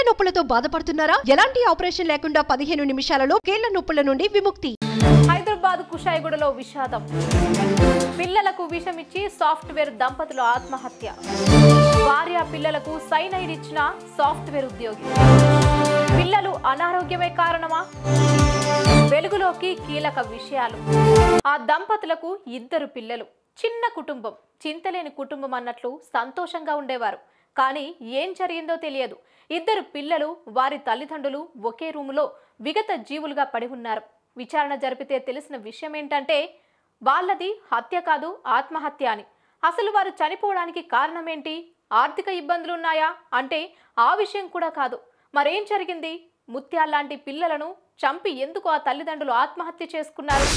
నొప్పులతో బాధపడుతున్నారా ఎలాంటి ఆపరేషన్ లేకుండా పదిహేను నిమిషాలలో కీళ్ల నొప్పుల నుండి విముక్తి హైదరాబాద్ కుషాయిగూడలో విషాదం పిల్లలకు విషమిచ్చి సాఫ్ట్వేర్ దంపతులు ఆత్మహత్య భార్య పిల్లలకు సైనైడ్ ఇచ్చిన సాఫ్ట్వేర్ ఉద్యోగి పిల్లలు అనారోగ్యమే కారణమా వెలుగులోకి కీలక విషయాలు ఆ దంపతులకు ఇద్దరు పిల్లలు చిన్న కుటుంబం చింతలేని కుటుంబం అన్నట్లు సంతోషంగా ఉండేవారు కానీ ఏం జరిగిందో తెలియదు ఇద్దరు పిల్లలు వారి తల్లిదండ్రులు ఒకే రూములో విగత జీవులుగా పడి ఉన్నారు విచారణ జరిపితే తెలిసిన విషయం ఏంటంటే వాళ్ళది హత్య కాదు ఆత్మహత్య అని అసలు వారు చనిపోవడానికి కారణమేంటి ఆర్థిక ఇబ్బందులున్నాయా అంటే ఆ విషయం కూడా కాదు మరేం జరిగింది ముత్యాల్లాంటి పిల్లలను చంపి ఎందుకు ఆ తల్లిదండ్రులు ఆత్మహత్య చేసుకున్నారు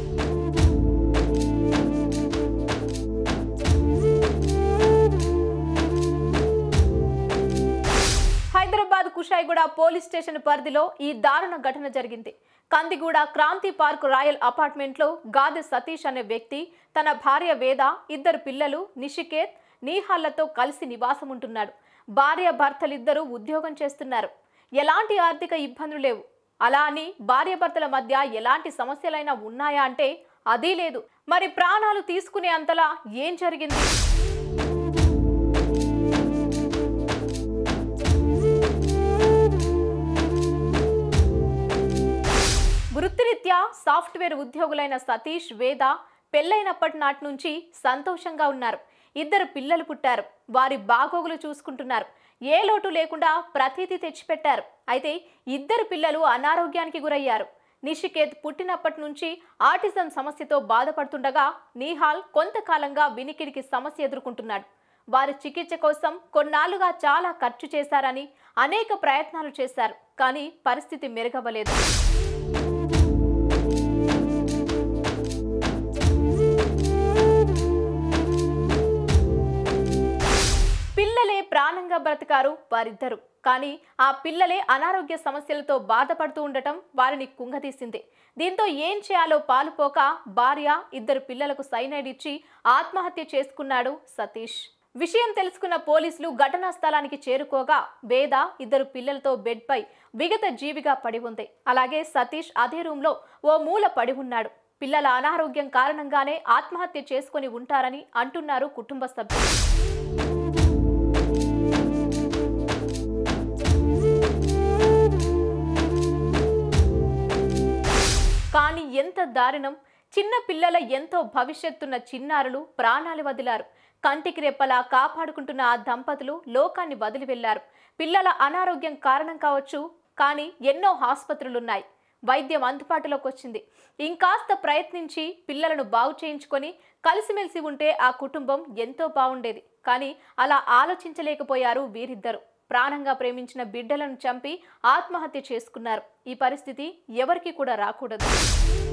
హైదరాబాద్ కుషాయిగూడ పోలీస్ స్టేషన్ పరిధిలో ఈ దారుణ ఘటన జరిగింది కందిగూడ క్రాంతి పార్క్ రాయల్ అపార్ట్మెంట్లో గాదె సతీష్ అనే వ్యక్తి తన భార్య వేద ఇద్దరు పిల్లలు నిషికేత్ నీహాళ్లతో కలిసి నివాసం ఉంటున్నాడు భార్య భర్తలిద్దరూ ఉద్యోగం చేస్తున్నారు ఎలాంటి ఆర్థిక ఇబ్బందులు లేవు అలా అని భార్యాభర్తల మధ్య ఎలాంటి సమస్యలైనా ఉన్నాయా అంటే అదీ లేదు మరి ప్రాణాలు తీసుకునే అంతలా ఏం జరిగింది వృత్తిరీత్యా సాఫ్ట్వేర్ ఉద్యోగులైన సతీష్ వేద పెళ్ళైనప్పటి నాటి నుంచి సంతోషంగా ఉన్నారు ఇద్దరు పిల్లలు పుట్టారు వారి బాగోగులు చూసుకుంటున్నారు ఏ లోటు లేకుండా ప్రతీది తెచ్చిపెట్టారు అయితే ఇద్దరు పిల్లలు అనారోగ్యానికి గురయ్యారు నిషికేత్ పుట్టినప్పటి నుంచి ఆటిజం సమస్యతో బాధపడుతుండగా నీహాల్ కొంతకాలంగా వినికిడికి సమస్య ఎదుర్కొంటున్నాడు వారి చికిత్స కోసం కొన్నాళ్లుగా చాలా ఖర్చు చేశారని అనేక ప్రయత్నాలు చేశారు కానీ పరిస్థితి మెరుగవ్వలేదు పిల్లలే ప్రాణంగా బ్రతికారు వారిద్దరు కానీ ఆ పిల్లలే అనారోగ్య సమస్యలతో బాధపడుతూ ఉండటం వారిని కుంగదీసింది దీంతో ఏం చేయాలో పాలుపోక భార్య ఇద్దరు పిల్లలకు సైనైడ్ ఇచ్చి ఆత్మహత్య చేసుకున్నాడు సతీష్ విషయం తెలుసుకున్న పోలీసులు ఘటనా స్థలానికి చేరుకోగా వేద ఇద్దరు పిల్లలతో బెడ్పై విగత జీవిగా పడి ఉంది అలాగే సతీష్ అదే రూంలో ఓ మూల పడి ఉన్నాడు పిల్లల అనారోగ్యం కారణంగానే ఆత్మహత్య చేసుకొని ఉంటారని అంటున్నారు కుటుంబ సభ్యులు కానీ ఎంత దారుణం చిన్న పిల్లల ఎంతో భవిష్యత్తున్న చిన్నారులు ప్రాణాలు వదిలారు కంటికి రెప్పలా కాపాడుకుంటున్న ఆ దంపతులు లోకాన్ని వదిలి వెళ్లారు పిల్లల అనారోగ్యం కారణం కావచ్చు కానీ ఎన్నో ఆసుపత్రులున్నాయి వైద్యం అందుబాటులోకి వచ్చింది ఇంకాస్త ప్రయత్నించి పిల్లలను బాగు చేయించుకొని కలిసిమెలిసి ఉంటే ఆ కుటుంబం ఎంతో బాగుండేది కానీ అలా ఆలోచించలేకపోయారు వీరిద్దరు ప్రాణంగా ప్రేమించిన బిడ్డలను చంపి ఆత్మహత్య చేసుకున్నారు ఈ పరిస్థితి ఎవరికి కూడా రాకూడదు